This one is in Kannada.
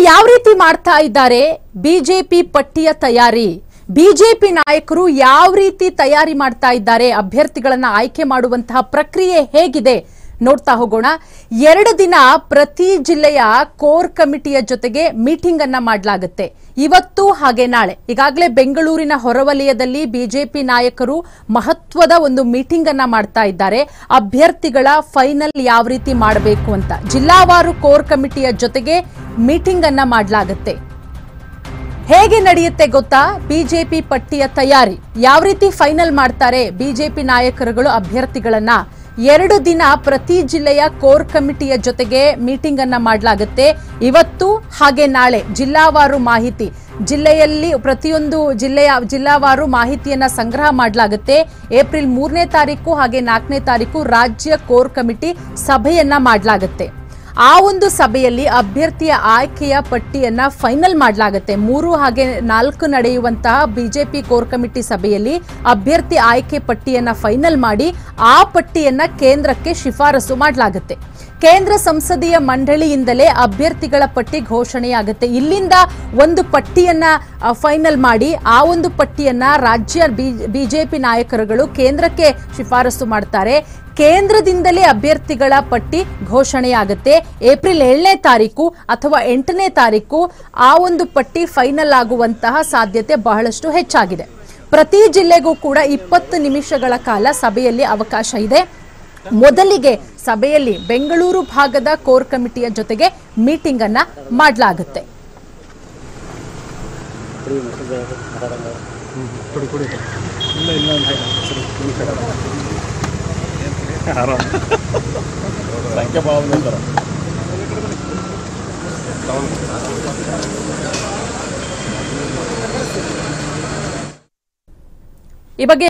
ಯಾವ ರೀತಿ ಮಾಡ್ತಾ ಇದ್ದಾರೆ ಬಿಜೆಪಿ ಪಟ್ಟಿಯ ತಯಾರಿ ಬಿಜೆಪಿ ನಾಯಕರು ಯಾವ ರೀತಿ ತಯಾರಿ ಮಾಡ್ತಾ ಇದ್ದಾರೆ ಅಭ್ಯರ್ಥಿಗಳನ್ನ ಆಯ್ಕೆ ಮಾಡುವಂತಹ ಪ್ರಕ್ರಿಯೆ ಹೇಗಿದೆ ನೋಡ್ತಾ ಹೋಗೋಣ ಎರಡು ದಿನ ಪ್ರತಿ ಜಿಲ್ಲೆಯ ಕೋರ್ ಕಮಿಟಿಯ ಜೊತೆಗೆ ಮೀಟಿಂಗ್ ಅನ್ನ ಮಾಡಲಾಗುತ್ತೆ ಇವತ್ತು ಹಾಗೆ ನಾಳೆ ಈಗಾಗಲೇ ಬೆಂಗಳೂರಿನ ಹೊರವಲಯದಲ್ಲಿ ಬಿಜೆಪಿ ನಾಯಕರು ಮಹತ್ವದ ಒಂದು ಮೀಟಿಂಗ್ ಅನ್ನ ಮಾಡ್ತಾ ಇದ್ದಾರೆ ಅಭ್ಯರ್ಥಿಗಳ ಫೈನಲ್ ಯಾವ ರೀತಿ ಮಾಡಬೇಕು ಅಂತ ಜಿಲ್ಲಾವಾರು ಕೋರ್ ಕಮಿಟಿಯ ಜೊತೆಗೆ ಮೀಟಿಂಗ್ ಅನ್ನ ಮಾಡಲಾಗುತ್ತೆ ಹೇಗೆ ನಡೆಯುತ್ತೆ ಗೊತ್ತಾ ಬಿಜೆಪಿ ಪಟ್ಟಿಯ ತಯಾರಿ ಯಾವ ರೀತಿ ಫೈನಲ್ ಮಾಡ್ತಾರೆ ಬಿಜೆಪಿ ನಾಯಕರುಗಳು ಅಭ್ಯರ್ಥಿಗಳನ್ನ ಎರಡು ದಿನ ಪ್ರತಿ ಜಿಲ್ಲೆಯ ಕೋರ್ ಕಮಿಟಿಯ ಜೊತೆಗೆ ಮೀಟಿಂಗ್ ಅನ್ನ ಮಾಡಲಾಗುತ್ತೆ ಇವತ್ತು ಹಾಗೆ ನಾಳೆ ಜಿಲ್ಲಾವಾರು ಮಾಹಿತಿ ಜಿಲ್ಲೆಯಲ್ಲಿ ಪ್ರತಿಯೊಂದು ಜಿಲ್ಲೆಯ ಜಿಲ್ಲಾವಾರು ಮಾಹಿತಿಯನ್ನ ಸಂಗ್ರಹ ಮಾಡಲಾಗುತ್ತೆ ಏಪ್ರಿಲ್ ಮೂರನೇ ತಾರೀಕು ಹಾಗೆ ನಾಲ್ಕನೇ ತಾರೀಕು ರಾಜ್ಯ ಕೋರ್ ಕಮಿಟಿ ಸಭೆಯನ್ನ ಮಾಡಲಾಗುತ್ತೆ ಆ ಒಂದು ಸಭೆಯಲ್ಲಿ ಅಭ್ಯರ್ಥಿಯ ಆಯ್ಕೆಯ ಪಟ್ಟಿಯನ್ನ ಫೈನಲ್ ಮಾಡಲಾಗುತ್ತೆ ಮೂರು ಹಾಗೆ ನಾಲ್ಕು ನಡೆಯುವಂತಹ ಬಿಜೆಪಿ ಕೋರ್ ಕಮಿಟಿ ಸಭೆಯಲ್ಲಿ ಅಭ್ಯರ್ಥಿ ಆಯ್ಕೆ ಪಟ್ಟಿಯನ್ನ ಫೈನಲ್ ಮಾಡಿ ಆ ಪಟ್ಟಿಯನ್ನ ಕೇಂದ್ರಕ್ಕೆ ಶಿಫಾರಸು ಮಾಡಲಾಗುತ್ತೆ ಕೇಂದ್ರ ಸಂಸದೀಯ ಮಂಡಳಿಯಿಂದಲೇ ಅಭ್ಯರ್ಥಿಗಳ ಪಟ್ಟಿ ಘೋಷಣೆಯಾಗುತ್ತೆ ಇಲ್ಲಿಂದ ಒಂದು ಪಟ್ಟಿಯನ್ನ ಫೈನಲ್ ಮಾಡಿ ಆ ಒಂದು ಪಟ್ಟಿಯನ್ನ ರಾಜ್ಯ ಬಿಜೆಪಿ ನಾಯಕರುಗಳು ಕೇಂದ್ರಕ್ಕೆ ಶಿಫಾರಸು ಮಾಡ್ತಾರೆ ಕೇಂದ್ರದಿಂದಲೇ ಅಭ್ಯರ್ಥಿಗಳ ಪಟ್ಟಿ ಘೋಷಣೆಯಾಗುತ್ತೆ ಏಪ್ರಿಲ್ ಏಳನೇ ತಾರೀಕು ಅಥವಾ ಎಂಟನೇ ತಾರೀಕು ಆ ಒಂದು ಪಟ್ಟಿ ಫೈನಲ್ ಆಗುವಂತಹ ಸಾಧ್ಯತೆ ಬಹಳಷ್ಟು ಹೆಚ್ಚಾಗಿದೆ ಪ್ರತಿ ಜಿಲ್ಲೆಗೂ ಕೂಡ ಇಪ್ಪತ್ತು ನಿಮಿಷಗಳ ಕಾಲ ಸಭೆಯಲ್ಲಿ ಅವಕಾಶ ಇದೆ ಮೊದಲಿಗೆ ಸಭೆಯಲ್ಲಿ ಬೆಂಗಳೂರು ಭಾಗದ ಕೋರ್ ಕಮಿಟಿಯ ಜೊತೆಗೆ ಮೀಟಿಂಗ್ ಅನ್ನ ಮಾಡಲಾಗುತ್ತೆ ಸಂಖ್ಯೆ ಭಾಳ ಬಂದಾರ ಈ ಬಗ್ಗೆ